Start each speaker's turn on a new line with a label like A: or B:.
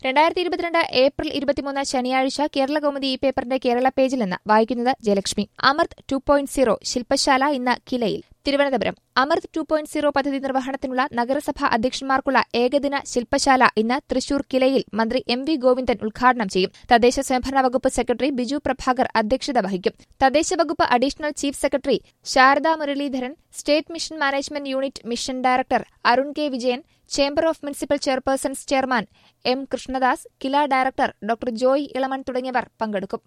A: രണ്ടായിരത്തി ഇരുപത്തിരണ്ട് ഏപ്രിൽ ഇരുപത്തിമൂന്ന് ശനിയാഴ്ച കേരള കൗമുദി ഈ പേപ്പറിന്റെ കേരള പേജിൽ നിന്ന് വായിക്കുന്നത് Jayalakshmi Amrut two point zero ശില്പശാല ഇന്ന് കിലയിൽ Thiruvananthapuram Amrut two point zero പദ്ധതി നിർവഹണത്തിനുള്ള നഗരസഭാ അധ്യക്ഷന്മാർക്കുള്ള ഏകദിന ശില്പശാല ഇന്ന് തൃശൂർ കിലയിൽ മന്ത്രി എം വി ഗോവിന്ദൻ ഉദ്ഘാടനം ചെയ്യും തദ്ദേശ സ്വയംഭരണ വകുപ്പ് സെക്രട്ടറി ബിജു പ്രഭാകർ അധ്യക്ഷത വഹിക്കും തദ്ദേശ വകുപ്പ് additional chief secretary Sharada Muraleedharan state mission management unit mission director Arun K Vijayan chamber of municipal chairpersons chairman M Krishnadas Kila director doctor Joy Elamon തുടങ്ങിയവർ പങ്കെടുക്കും